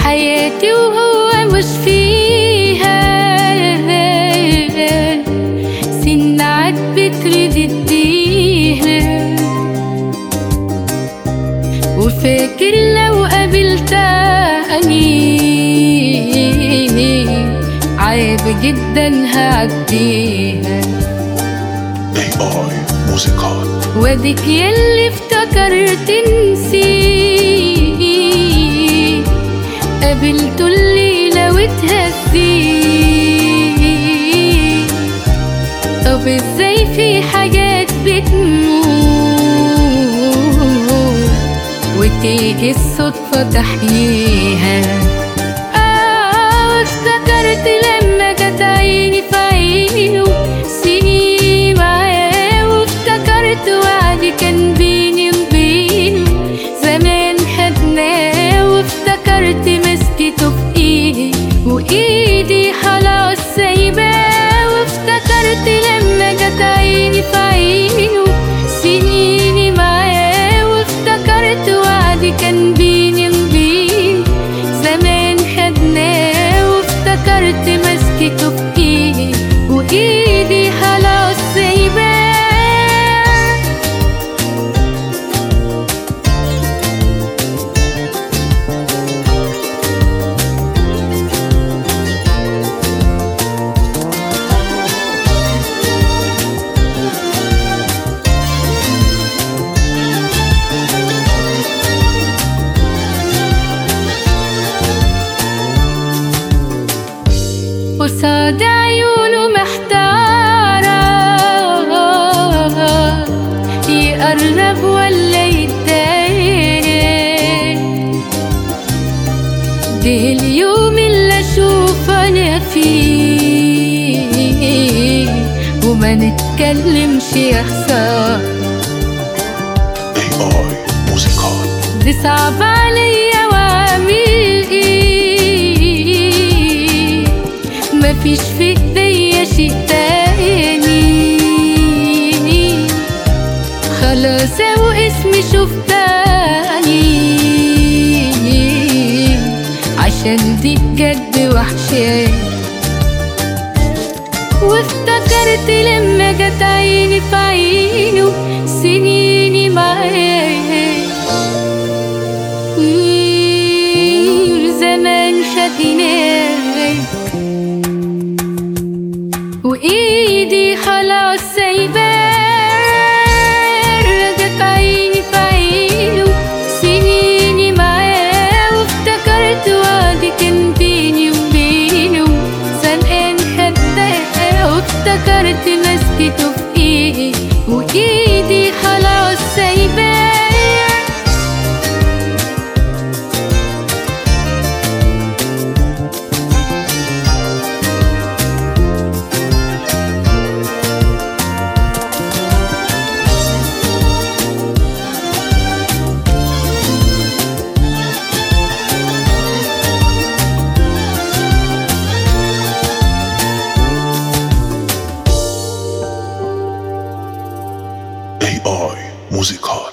حياتي وهو مش فيها سن عدت ردديها وفاكر لو قابلتني عيب جدا هعديها AI موسيقار واديك ياللي افتكرت نسيت قابلته الليلة واتهزيت طب ازاي في حاجات بتموت وتيجي الصدفة تحييها آه افتكرت لما جت عيني في عينه سنيني معاه وافتكرت وعدي كان بيني وبينه زمان خدناه وافتكرت مسكته في ايدي وايدي خلاص سايباه وافتكرت لما جت عيني في عينه سنيني معاه وافتكرت وعدي كان بيني وبينه زمان خدناه وافتكرت مسكته في ايدي وايدي خلاص سايباه قصاد عيونه محتارة يقرب ولا يتضايق ده اليوم اللي اشوف انا فيه وما نتكلمش يا خسارة AI موسيقار دي صعب عليا واعمل ايه مفيش في ايديا شيء تاني خلاص او اسمي شفتاني عشان دي بجد وحشاني وافتكرت لما جت عيني في عينه سنيني معاه مم، زمان خدناه وايدي خلاص سايباه رجعت عيني في عينه سنيني معاه وافتكرت وعدي كان بيني وبينه زنقان خداه وافتكرت مسكته في ايدي وايدي خلاص سايباه AI موسيقار